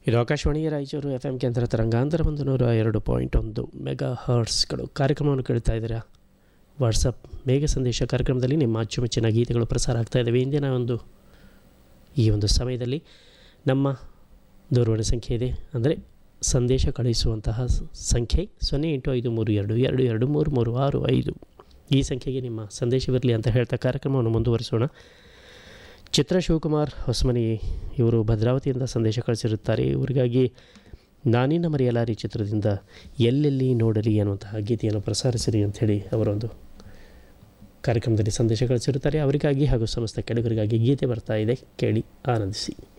ಇದು ಆಕಾಶವಾಣಿಯ Raichur F M ಕೇಂದ್ರ ತರಂಗಾಂತರ ಒಂದು ನೂರ ಎರಡು ಪಾಯಿಂಟ್ ಒಂದು ಮೆಗಾ ಹರ್ಟ್ಸ್ಗಳು ಕಾರ್ಯಕ್ರಮವನ್ನು ಕೇಳ್ತಾ ಇದ್ದೀರಾ ವಾಟ್ಸಪ್ ಮೇಘ ಸಂದೇಶ ಕಾರ್ಯಕ್ರಮದಲ್ಲಿ ನಿಮ್ಮ ಅಚ್ಚುಮೆಚ್ಚಿನ ಗೀತೆಗಳು ಪ್ರಸಾರ ಆಗ್ತಾ ಇದ್ದಾವೆ ಇಂದಿನ ಒಂದು ಈ ಒಂದು ಸಮಯದಲ್ಲಿ ನಮ್ಮ ದೂರವಾಣಿ ಸಂಖ್ಯೆ ಇದೆ ಅಂದರೆ ಸಂದೇಶ ಕಳುಹಿಸುವಂತಹ ಸ- ಸಂಖ್ಯೆ ಸೊನ್ನೆ ಎಂಟು ಐದು ಮೂರು ಎರಡು ಎರಡು ಎರಡು ಮೂರು ಮೂರು ಆರು ಐದು ಈ ಸಂಖ್ಯೆಗೆ ನಿಮ್ಮ ಸಂದೇಶವಿರಲಿ ಅಂತ ಹೇಳ್ತಾ ಕಾರ್ಯಕ್ರಮವನ್ನು ಮುಂದುವರಿಸೋಣ ಚಿತ್ರ ಶಿವಕುಮಾರ್ ಹೊಸಮನಿ ಇವರು ಭದ್ರಾವತಿಯಿಂದ ಸಂದೇಶ ಕಳಿಸಿರುತ್ತಾರೆ ಇವರಿಗಾಗಿ ನಾನಿನ್ನ ಮರೆಯಲಾರಿ ಚಿತ್ರದಿಂದ ಎಲ್ಲೆಲ್ಲಿ ನೋಡಲಿ ಅನ್ನುವಂತಹ ಗೀತೆಯನ್ನು ಪ್ರಸಾರಿಸಿರಿ ಅಂಥೇಳಿ ಅವರೊಂದು ಕಾರ್ಯಕ್ರಮದಲ್ಲಿ ಸಂದೇಶ ಕಳಿಸಿರುತ್ತಾರೆ ಅವರಿಗಾಗಿ ಹಾಗೂ ಸಮಸ್ತ ಕೆಳಗರಿಗಾಗಿ ಗೀತೆ ಬರ್ತಾ ಇದೆ ಕೇಳಿ ಆನಂದಿಸಿ